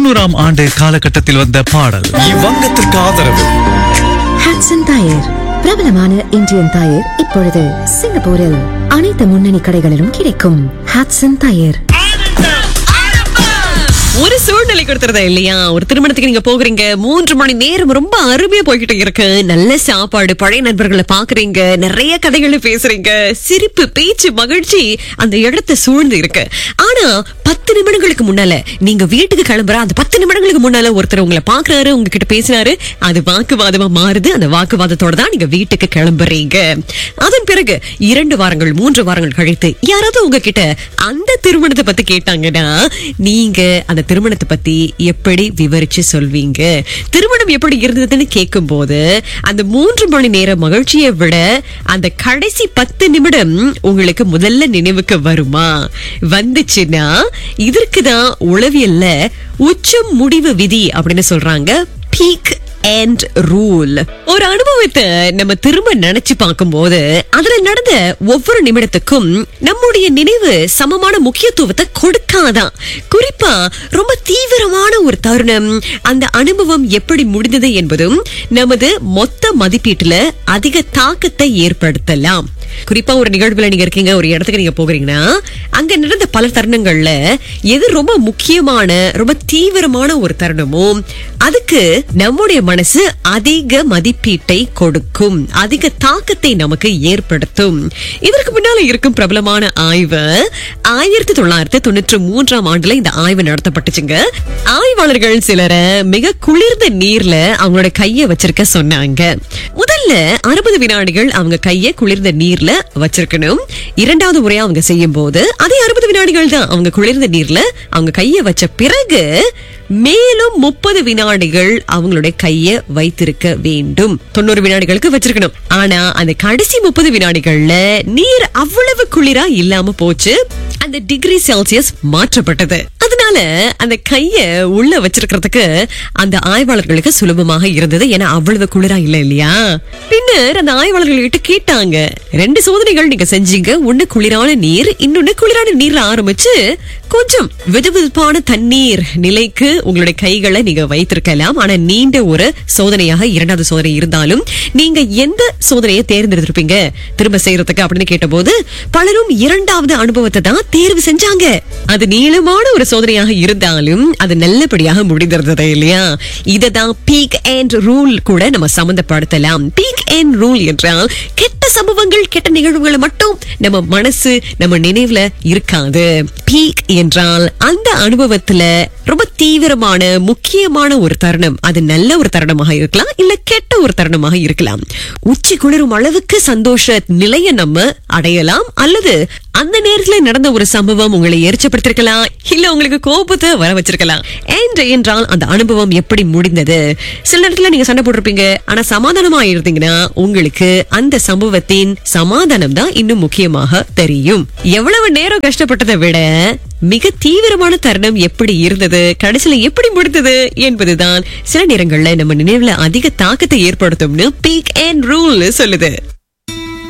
தொண்ணூறாம் ஆண்டு காலகட்டத்தில் வந்த பாடல் இவ்வங்கத்திற்கு ஆதரவு ஹாட்சன் டயர் பிரபலமான இந்தியன் டயர் இப்பொழுது சிங்கப்பூரில் அனைத்து முன்னணி கடைகளிலும் கிடைக்கும் ஹாட்சன் டயர் ஒரு சூழ்நிலை கொடுத்துறதா இல்லையா ஒரு திருமணத்துக்கு நீங்க போகிறீங்க மூன்று மணி நேரம் ரொம்ப அருமையா போய்கிட்டு இருக்கு நல்ல சாப்பாடு பழைய நண்பர்களை பாக்குறீங்க நிறைய கதைகளை பேசுறீங்க சிரிப்பு பேச்சு மகிழ்ச்சி அந்த இடத்தை சூழ்ந்து இருக்கு ஆனா பத்து நிமிடங்களுக்கு முன்னால நீங்க வீட்டுக்கு கிளம்புற அந்த பத்து நிமிடங்களுக்கு முன்னால ஒருத்தர் உங்களை பாக்குறாரு உங்ககிட்ட பேசினாரு அது வாக்குவாதமா மாறுது அந்த வாக்குவாதத்தோட தான் நீங்க வீட்டுக்கு கிளம்புறீங்க அதன் பிறகு இரண்டு வாரங்கள் மூன்று வாரங்கள் கழித்து யாராவது உங்ககிட்ட அந்த திருமணத்தை பத்தி கேட்டாங்கன்னா நீங்க அந்த திருமணத்தை பத்தி எப்படி விவரிச்சு சொல்வீங்க திருமணம் எப்படி இருந்ததுன்னு கேட்கும் போது அந்த மூன்று மணி நேர மகிழ்ச்சியை விட அந்த கடைசி பத்து நிமிடம் உங்களுக்கு முதல்ல நினைவுக்கு வருமா வந்துச்சுன்னா இதற்குதான் உளவியல்ல உச்சம் முடிவு விதி அப்படின்னு சொல்றாங்க பீக் அண்ட் ரூல் ஒரு அனுபவத்தை நம்ம திரும்ப நினைச்சு பார்க்கும்போது அதுல நடந்த ஒவ்வொரு நிமிடத்துக்கும் நம்முடைய நினைவு சமமான முக்கியத்துவத்தை கொடுக்காதான் குறிப்பா ரொம்ப தீவிரமான ஒரு தருணம் அந்த அனுபவம் எப்படி முடிந்தது என்பதும் நமது மொத்த மதிப்பீட்டுல அதிக தாக்கத்தை ஏற்படுத்தலாம் குறிப்பா ஒரு நிகழ்வுல நீங்க இருக்கீங்க ஒரு இடத்துக்கு நீங்க போகிறீங்கன்னா அங்க நடந்த பல தருணங்கள்ல எது ரொம்ப முக்கியமான ரொம்ப தீவிரமான ஒரு தருணமோ அதுக்கு நம்முடைய மனசு அதிக மதிப்பீட்டை கொடுக்கும் அதிக தாக்கத்தை நமக்கு ஏற்படுத்தும் இதற்கு முன்னால இருக்கும் பிரபலமான ஆய்வு ஆயிரத்தி தொள்ளாயிரத்தி தொண்ணூற்றி மூன்றாம் ஆண்டுல இந்த ஆய்வு நடத்தப்பட்டுச்சுங்க ஆய்வாளர்கள் சிலரை மிக குளிர்ந்த நீர்ல அவங்களோட கைய வச்சிருக்க சொன்னாங்க முதல்ல அறுபது வினாடிகள் அவங்க கைய குளிர்ந்த நீர்ல வச்சிருக்கணும் இரண்டாவது முறையா அவங்க செய்யும் போது அதே அறுபது வினாடிகள் தான் அவங்க குளிர்ந்த நீர்ல அவங்க கைய வச்ச பிறகு மேலும் முப்பது வினாடிகள் அவங்களுடைய கைய வைத்திருக்க வேண்டும் தொண்ணூறு வினாடிகளுக்கு வச்சிருக்கணும் ஆனா அந்த கடைசி முப்பது வினாடிகள்ல நீர் அவ்வளவு குளிரா இல்லாம போச்சு அந்த டிகிரி செல்சியஸ் மாற்றப்பட்டது அதனால அந்த கைய உள்ள வச்சிருக்கிறதுக்கு அந்த ஆய்வாளர்களுக்கு சுலபமாக இருந்தது ஏன்னா அவ்வளவு குளிரா இல்ல இல்லையா பின்னர் அந்த ஆய்வாளர்கள் கிட்ட கேட்டாங்க ரெண்டு சோதனைகள் நீங்க செஞ்சீங்க ஒண்ணு குளிரான நீர் இன்னொன்னு குளிரான நீர்ல ஆரம்பிச்சு கொஞ்சம் வெதுவெதுப்பான தண்ணீர் நிலைக்கு உங்களுடைய கைகளை நீங்க வைத்திருக்கலாம் ஆனா நீண்ட ஒரு சோதனையாக இரண்டாவது சோதனை இருந்தாலும் நீங்க எந்த சோதனையை தேர்ந்தெடுத்திருப்பீங்க திரும்ப செய்யறதுக்கு அப்படின்னு கேட்டபோது பலரும் இரண்டாவது அனுபவத்தை தான் தேர்வு செஞ்சாங்க அது நீளமான ஒரு சோதனையாக இருந்தாலும் அது நல்லபடியாக முடிந்திருந்தது இல்லையா இததான் பீக் அண்ட் ரூல் கூட நம்ம சம்பந்தப்படுத்தலாம் பீக் அண்ட் ரூல் என்றால் கெட்ட சம்பவங்கள் கெட்ட நிகழ்வுகளை மட்டும் நம்ம மனசு நம்ம நினைவுல இருக்காது பீக் என்றால் அந்த அனுபவத்துல ரொம்ப தீவிரமான முக்கியமான ஒரு தருணம் அது நல்ல ஒரு தருணமாக இருக்கலாம் இல்ல கெட்ட ஒரு தருணமாக இருக்கலாம் உச்சி குளிரும் அளவுக்கு சந்தோஷ நிலையை நம்ம அடையலாம் அல்லது அந்த நேரத்துல நடந்த ஒரு சம்பவம் உங்களை எரிச்சப்படுத்திருக்கலாம் இல்ல உங்களுக்கு கோபத்தை வர வச்சிருக்கலாம் And என்றால் அந்த அனுபவம் எப்படி முடிந்தது சில நேரத்துல நீங்க சண்டை போட்டிருப்பீங்க ஆனா சமாதானமா இருந்தீங்கன்னா உங்களுக்கு அந்த சம்பவத்தின் சமாதானம் தான் இன்னும் முக்கியமாக தெரியும் எவ்வளவு நேரம் கஷ்டப்பட்டதை விட மிக தீவிரமான தருணம் எப்படி இருந்தது கடைசியில எப்படி முடிந்தது என்பதுதான் சில நேரங்கள்ல நம்ம நினைவுல அதிக தாக்கத்தை ஏற்படுத்தும்னு பீக் அண்ட் ரூல் சொல்லுது